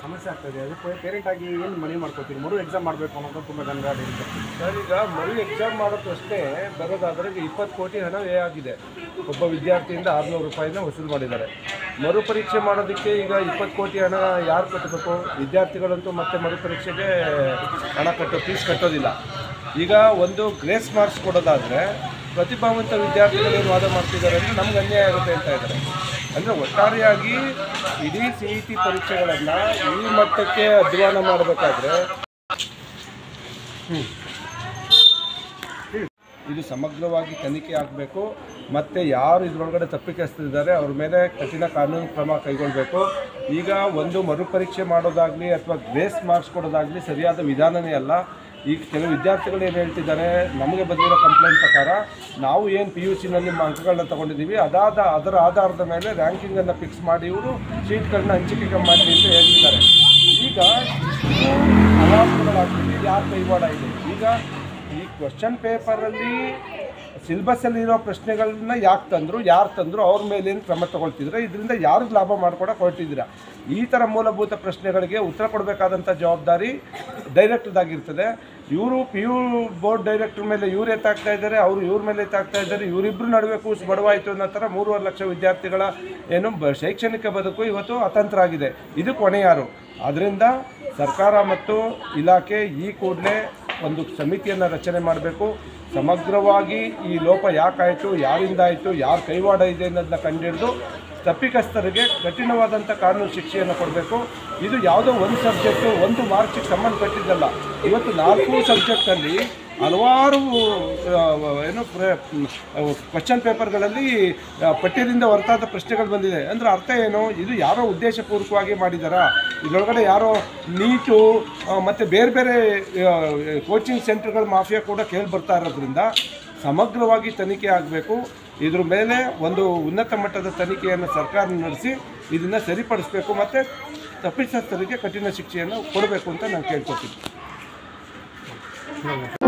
ಸಮಸ್ಯೆ ಆಗ್ತದೆ ಅದಕ್ಕೆ ಪೇರೆಂಟ್ ಆಗಿ ಏನು ಮನೆ ಮಾಡ್ಕೋತೀರಿ ಮರು ಎಕ್ಸಾಮ್ ಮಾಡಬೇಕು ಅನ್ನೋದು ತುಂಬ ಗಂಗಾಡಿ ಇರುತ್ತೆ ಸರ್ ಈಗ ಮರು ಎಕ್ಸಾಮ್ ಮಾಡೋ ಪ್ರಶ್ನೆ ಬರೋದಾದ್ರೆ ಈಗ ಇಪ್ಪತ್ತು ಕೋಟಿ ಹಣ ವ್ಯಯ ಆಗಿದೆ ಒಬ್ಬ ವಿದ್ಯಾರ್ಥಿಯಿಂದ ಆರುನೂರು ರೂಪಾಯಿನ ವಸೂಲು ಮಾಡಿದ್ದಾರೆ ಮರು ಪರೀಕ್ಷೆ ಮಾಡೋದಕ್ಕೆ ಈಗ ಇಪ್ಪತ್ತು ಕೋಟಿ ಹಣ ಯಾರು ಕಟ್ಟಬೇಕು ವಿದ್ಯಾರ್ಥಿಗಳಂತೂ ಮತ್ತೆ ಮರು ಪರೀಕ್ಷೆಗೆ ಹಣ ಕಟ್ಟೋ ಫೀಸ್ ಕಟ್ಟೋದಿಲ್ಲ ಈಗ ಒಂದು ಗ್ರೇಸ್ ಮಾರ್ಕ್ಸ್ ಕೊಡೋದಾದರೆ ಪ್ರತಿಭಾವಂತ ವಿದ್ಯಾರ್ಥಿಗಳು ಏನು ವಾದ ಮಾಡ್ತಿದ್ದಾರೆ ಅಂದರೆ ನಮ್ಗೆ ಅನ್ಯಾಯ ಆಗುತ್ತೆ ಅಂತ ಇದ್ದಾರೆ ಅಂದರೆ ಒಟ್ಟಾರೆಯಾಗಿ ಇಡೀ ಸಿ ಇ ಟಿ ಪರೀಕ್ಷೆಗಳನ್ನು ಈ ಮಟ್ಟಕ್ಕೆ ಅಧ್ಯಯನ ಮಾಡಬೇಕಾದ್ರೆ ಇದು ಸಮಗ್ರವಾಗಿ ತನಿಖೆ ಆಗಬೇಕು ಮತ್ತು ಯಾರು ಇದರೊಳಗಡೆ ತಪ್ಪಿತಸ್ಥರಿದ್ದಾರೆ ಅವ್ರ ಮೇಲೆ ಕಠಿಣ ಕಾನೂನು ಕ್ರಮ ಕೈಗೊಳ್ಳಬೇಕು ಈಗ ಒಂದು ಮರುಪರೀಕ್ಷೆ ಮಾಡೋದಾಗಲಿ ಅಥವಾ ಗ್ರೇಸ್ ಮಾರ್ಕ್ಸ್ ಕೊಡೋದಾಗಲಿ ಸರಿಯಾದ ವಿಧಾನನೇ ಅಲ್ಲ ಈಗ ಕೆಲವು ವಿದ್ಯಾರ್ಥಿಗಳು ಏನು ಹೇಳ್ತಿದ್ದಾರೆ ನಮಗೆ ಬಂದಿರೋ ಕಂಪ್ಲೇಂಟ್ ಪ್ರಕಾರ ನಾವು ಏನು ಪಿ ಯು ಸಿನಲ್ಲಿ ಅಂಕಗಳನ್ನ ತಗೊಂಡಿದ್ದೀವಿ ಅದಾದ ಅದರ ಆಧಾರದ ಮೇಲೆ ರ್ಯಾಂಕಿಂಗನ್ನು ಫಿಕ್ಸ್ ಮಾಡಿ ಇವರು ಸೀಟ್ಗಳನ್ನ ಹಂಚಿಕೆ ಮಾಡಿ ಅಂತ ಹೇಳ್ತಿದ್ದಾರೆ ಈಗ ಇಷ್ಟು ಅನಾಹುತಗಳಾಗ್ತಿದೆ ಯಾರು ಕೈವಾಡ ಇದೆ ಈಗ ಈ ಕ್ವಶನ್ ಪೇಪರಲ್ಲಿ ಸಿಲೆಬಸ್ಸಲ್ಲಿ ಇರೋ ಪ್ರಶ್ನೆಗಳನ್ನ ಯಾಕೆ ತಂದರು ಯಾರು ತಂದರು ಅವ್ರ ಮೇಲೇನು ಕ್ರಮ ತಗೊಳ್ತಿದ್ರೆ ಇದರಿಂದ ಯಾರಿಗೆ ಲಾಭ ಮಾಡ್ಕೊಡಕ್ಕೆ ಹೊರಟಿದ್ದೀರಾ ಈ ಥರ ಮೂಲಭೂತ ಪ್ರಶ್ನೆಗಳಿಗೆ ಉತ್ತರ ಕೊಡಬೇಕಾದಂಥ ಜವಾಬ್ದಾರಿ ಡೈರೆಕ್ಟರ್ದಾಗಿರ್ತದೆ ಇವರು ಪಿ ಯು ಬೋರ್ಡ್ ಡೈರೆಕ್ಟರ್ ಮೇಲೆ ಇವ್ರು ಎತ್ತಾಗ್ತಾ ಇದ್ದಾರೆ ಅವರು ಇವ್ರ ಮೇಲೆ ಎತ್ತಾಗ್ತಾ ಇದ್ದಾರೆ ಇವರಿಬ್ಬರು ನಡುವೆ ಕೂಸು ಬಡವಾಯಿತು ಅನ್ನೋ ಥರ ಮೂರುವರೆ ಲಕ್ಷ ವಿದ್ಯಾರ್ಥಿಗಳ ಏನು ಬ ಶೈಕ್ಷಣಿಕ ಬದುಕು ಇವತ್ತು ಅತಂತ್ರ ಆಗಿದೆ ಇದು ಕೊನೆ ಯಾರು ಆದ್ದರಿಂದ ಸರ್ಕಾರ ಮತ್ತು ಇಲಾಖೆ ಈ ಕೂಡಲೇ ಒಂದು ಸಮಿತಿಯನ್ನು ರಚನೆ ಮಾಡಬೇಕು ಸಮಗ್ರವಾಗಿ ಈ ಲೋಪ ಯಾಕಾಯಿತು ಯಾರಿಂದ ಆಯಿತು ಯಾರು ಕೈವಾಡ ಇದೆ ಅನ್ನೋದನ್ನ ಕಂಡುಹಿಡಿದು ತಪ್ಪಿತಸ್ಥರಿಗೆ ಕಠಿಣವಾದಂಥ ಕಾನೂನು ಶಿಕ್ಷೆಯನ್ನು ಕೊಡಬೇಕು ಇದು ಯಾವುದೋ ಒಂದು ಸಬ್ಜೆಕ್ಟು ಒಂದು ಮಾರ್ಕ್ಸಿಗೆ ಸಂಬಂಧಪಟ್ಟಿದ್ದಲ್ಲ ಇವತ್ತು ನಾಲ್ಕು ಸಬ್ಜೆಕ್ಟಲ್ಲಿ ಹಲವಾರು ಆ, ಏನು ಕ್ವಶನ್ ಪೇಪರ್ಗಳಲ್ಲಿ ಆ, ಪಠ್ಯದಿಂದ ಹೊರತಾದ ಪ್ರಶ್ನೆಗಳು ಬಂದಿದೆ ಅಂದರೆ ಅರ್ಥ ಏನು ಇದು ಯಾರೋ ಉದ್ದೇಶಪೂರ್ವಕವಾಗಿ ಮಾಡಿದಾರಾ ಇದರೊಳಗಡೆ ಯಾರೋ ನೀಟು ಮತ್ತು ಬೇರೆ ಬೇರೆ ಕೋಚಿಂಗ್ ಸೆಂಟರ್ಗಳ ಮಾಫಿಯಾ ಕೂಡ ಕೇಳಿ ಬರ್ತಾ ಇರೋದ್ರಿಂದ ಸಮಗ್ರವಾಗಿ ತನಿಖೆ ಆಗಬೇಕು ಇದ್ರ ಮೇಲೆ ಒಂದು ಉನ್ನತ ಮಟ್ಟದ ತನಿಖೆಯನ್ನು ಸರ್ಕಾರ ನಡೆಸಿ ಇದನ್ನು ಸರಿಪಡಿಸಬೇಕು ಮತ್ತು ತಪ್ಪಿತಸ್ಥರಿಗೆ ಕಠಿಣ ಶಿಕ್ಷೆಯನ್ನು ಕೊಡಬೇಕು ಅಂತ ನಾನು ಕೇಳ್ಕೊತೀನಿ